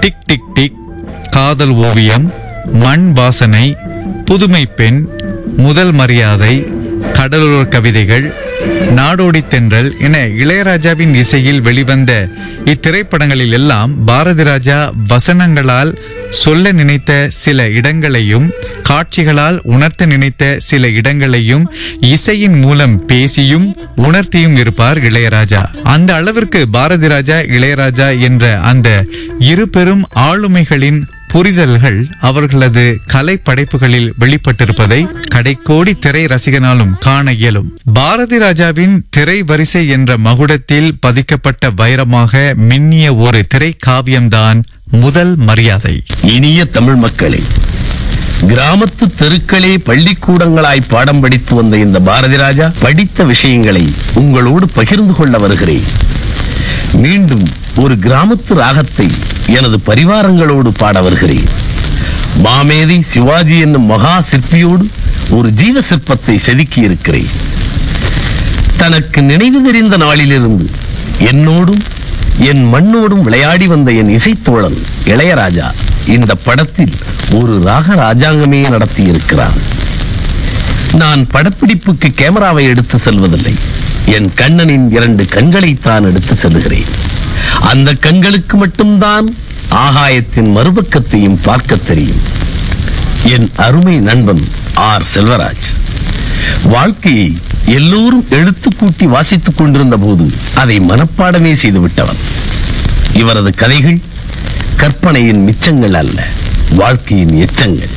tick tick tick காதல் ஓவியம் மண் வாசனை புதுமை பெண் முதல் மரியாதை கடலூர் கவிதைகள் நாடோடி தென்றல் என இளையராஜாவின் இசையில் வெளிவந்த இத்திரைப்படங்களில் எல்லாம் பாரதி ராஜா வசனங்களால் சொல்ல நினைத்த சில இடங்களையும் காட்சிகளால் உணர்த்த நினைத்த சில இடங்களையும் இசையின் மூலம் பேசியும் உணர்த்தியும் இருப்பார் இளையராஜா அந்த அளவிற்கு பாரதி ராஜா இளையராஜா என்ற அந்த இரு பெரும் ஆளுமைகளின் புரிதல்கள் அவர்களது கலை படைப்புகளில் வெளிப்பட்டிருப்பதை கடைக்கோடி திரை ரசிகனாலும் காண இயலும் பாரதி ராஜாவின் திரை வரிசை என்ற மகுடத்தில் பதிக்கப்பட்ட வைரமாக மின்னிய ஒரு திரை காவியம்தான் முதல் மரியாதை இனிய தமிழ் மக்களே கிராமத்து தெருக்களே பள்ளிக்கூடங்களாய் பாடம் படித்து வந்த இந்த பாரதி ராஜா படித்த விஷயங்களை உங்களோடு பகிர்ந்து கொள்ள வருகிறேன் மீண்டும் ஒரு கிராமத்து ராகத்தை எனது பரிவாரங்களோடு பாட வருகிறேன் மாமேதை சிவாஜி என்னும் மகா சிற்பியோடு ஒரு ஜீவ சிற்பத்தை செதுக்கி இருக்கிறேன் தனக்கு நினைவு தெரிந்த நாளிலிருந்து என்னோடும் என் மண்ணோடும் விளையாடி வந்த என் இசைத்தோழன் இளையராஜா இந்த படத்தில் ஒரு ராக ராஜாங்கமே நடத்தி இருக்கிறார் நான் படப்பிடிப்புக்கு கேமராவை எடுத்து செல்வதில்லை என் கண்ணனின் இரண்டு கண்களைத்தான் எடுத்து செல்லுகிறேன் அந்த கண்களுக்கு மட்டும்தான் ஆகாயத்தின் மறுபக்கத்தையும் பார்க்க தெரியும் என் அருமை நண்பன் ஆர் செல்வராஜ் வாழ்க்கையை எல்லோரும் எழுத்து கூட்டி வாசித்துக் கொண்டிருந்த போது அதை மனப்பாடமே செய்து விட்டவன் இவரது கதைகள் கற்பனையின் மிச்சங்கள் அல்ல வாழ்க்கையின் எச்சங்கள்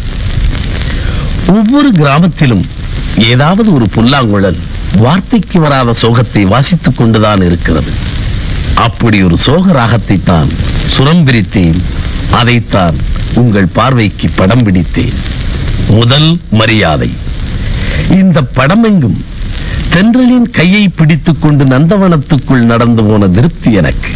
ஒவ்வொரு கிராமத்திலும் ஏதாவது ஒரு புல்லாங்குழல் வார்த்தைக்கு வராத சோகத்தை வாசித்துக் கொண்டுதான் இருக்கிறது அப்படி ஒரு சோக ராகத்தை தான் சுரம் பிரித்தேன் அதைத்தான் உங்கள் பார்வைக்கு படம் பிடித்தேன் முதல் மரியாதை இந்த படமெங்கும் தென்றலின் கையை பிடித்துக் கொண்டு நந்தவனத்துக்குள் நடந்து போன திருப்தி எனக்கு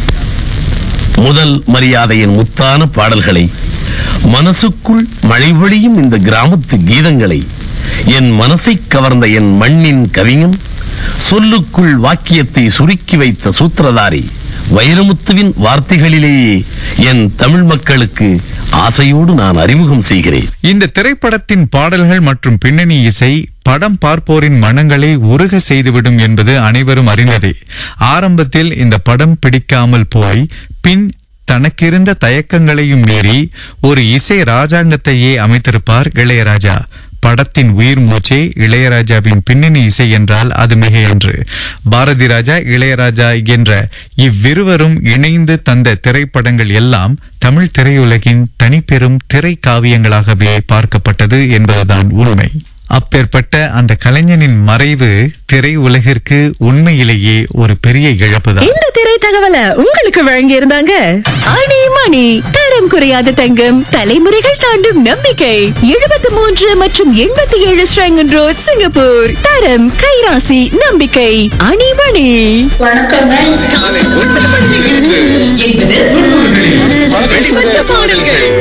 முதல் மரியாதையின் முத்தான பாடல்களை மனசுக்குள் மழை பொழியும் இந்த கிராமத்து கீதங்களை என் மனசை கவர்ந்த என் மண்ணின் கவிஞன் சொல்லுக்குள் வாக்கியத்தை சுருக்கி வைத்த சூத்திரதாரி வைரமுத்துவின் வார்த்தைகளிலேயே என் தமிழ் மக்களுக்கு ஆசையோடு நான் அறிமுகம் செய்கிறேன் இந்த திரைப்படத்தின் பாடல்கள் மற்றும் பின்னணி இசை படம் பார்ப்போரின் மனங்களை உருக செய்துவிடும் என்பது அனைவரும் அறிந்ததே ஆரம்பத்தில் இந்த படம் பிடிக்காமல் போய் பின் தனக்கிருந்த தயக்கங்களையும் மீறி ஒரு இசை ராஜாங்கத்தையே அமைத்திருப்பார் இளையராஜா படத்தின் உயிர் மூச்சே இளையராஜாவின் பின்னணி இசை என்றால் அது மிகையன்று பாரதி ராஜா இளையராஜா என்ற இவ்விருவரும் இணைந்து தந்த திரைப்படங்கள் எல்லாம் தமிழ் திரையுலகின் தனிப்பெரும் திரை காவியங்களாகவே பார்க்கப்பட்டது என்பதுதான் உண்மை அப்பேற்பட்ட அந்த கலைஞனின் மறைவு திரை உலகிற்கு உண்மையிலேயே ஒரு பெரிய இழப்புதான் இந்த திரை தகவலை உங்களுக்கு வழங்கி இருந்தாங்க அணி மணி தரம் குறையாத தங்கம் தலைமுறைகள் தாண்டும் நம்பிக்கை எழுபத்தி மூன்று மற்றும் எண்பத்தி ஏழு ஸ்ரங்கன் ரோட் சிங்கப்பூர் தரம் கைராசி நம்பிக்கை அணி மணி வணக்கங்கள் காலை ஒன்பது மணியிலிருந்து என்பது வெளிவந்த பாடல்கள்